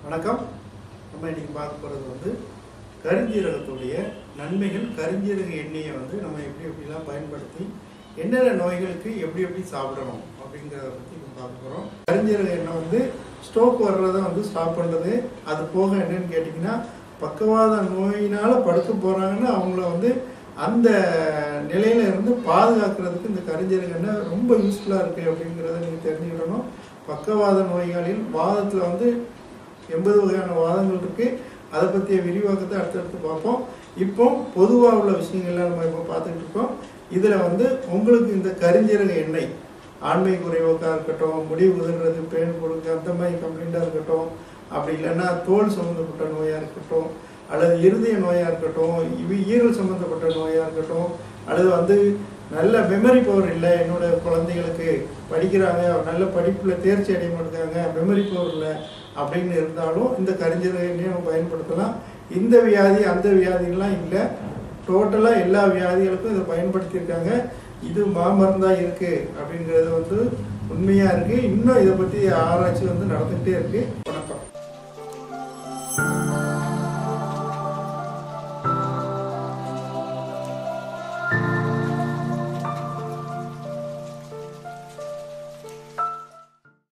வணக்கம் நம்ம இன்னைக்கு பார்க்க போகிறது வந்து கருஞ்சீரகத்துடைய நன்மைகள் கருஞ்சீரக எண்ணெயை வந்து நம்ம எப்படி எப்படிலாம் பயன்படுத்தி என்னென்ன நோய்களுக்கு எப்படி எப்படி சாப்பிடணும் அப்படிங்கிறத பற்றி நம்ம பார்க்க போகிறோம் கருஞ்சீரக எண்ணெய் வந்து ஸ்ட்ரோக் வர்றதை வந்து ஸ்டாப் பண்ணுறது அது போக என்னன்னு கேட்டிங்கன்னா பக்கவாத நோயினால் படுக்க போகிறாங்கன்னு அவங்கள வந்து அந்த நிலையில இருந்து பாதுகாக்கிறதுக்கு இந்த கருஞ்சீரக எண்ணெய் ரொம்ப யூஸ்ஃபுல்லாக இருக்குது அப்படிங்கிறத நீங்கள் தெரிஞ்சுக்கிடணும் பக்கவாத நோய்களில் வாதத்தில் வந்து எண்பது வகையான வாதங்கள் இருக்கு அதை பற்றிய விரிவாக்கத்தை அடுத்தடுத்து பார்ப்போம் இப்போ பொதுவாக உள்ள விஷயங்கள்லாம் நம்ம இப்போ பார்த்துட்டு இருக்கோம் இதில் வந்து உங்களுக்கு இந்த கரிஞ்சீரக எண்ணெய் ஆண்மை குறைவோக்காக இருக்கட்டும் முடி உதிர்றது பேன் கொடுக்க அந்த மாதிரி கம்ப்ளைண்ட்டாக இருக்கட்டும் அப்படி இல்லைன்னா தோல் சம்மந்தப்பட்ட நோயாக இருக்கட்டும் அல்லது இருதய நோயாக இருக்கட்டும் இவி ஈரல் சம்மந்தப்பட்ட நோயாக இருக்கட்டும் அல்லது வந்து நல்ல மெமரி பவர் இல்லை என்னோட குழந்தைகளுக்கு படிக்கிறாங்க நல்ல படிப்பில் தேர்ச்சி அடைய மாட்டாங்க மெமரி பவர் இல்லை அப்படின்னு இருந்தாலும் இந்த கரிஞ்சீரக எண்ணெயை நம்ம பயன்படுத்தலாம் இந்த வியாதி அந்த வியாதிகள்லாம் இல்லை டோட்டலாக எல்லா வியாதிகளுக்கும் இதை பயன்படுத்தியிருக்காங்க இது மாமருந்தாக இருக்குது அப்படிங்கிறது வந்து உண்மையாக இருக்குது இன்னும் இதை பற்றி ஆராய்ச்சி வந்து நடந்துகிட்டே இருக்குது வணக்கம்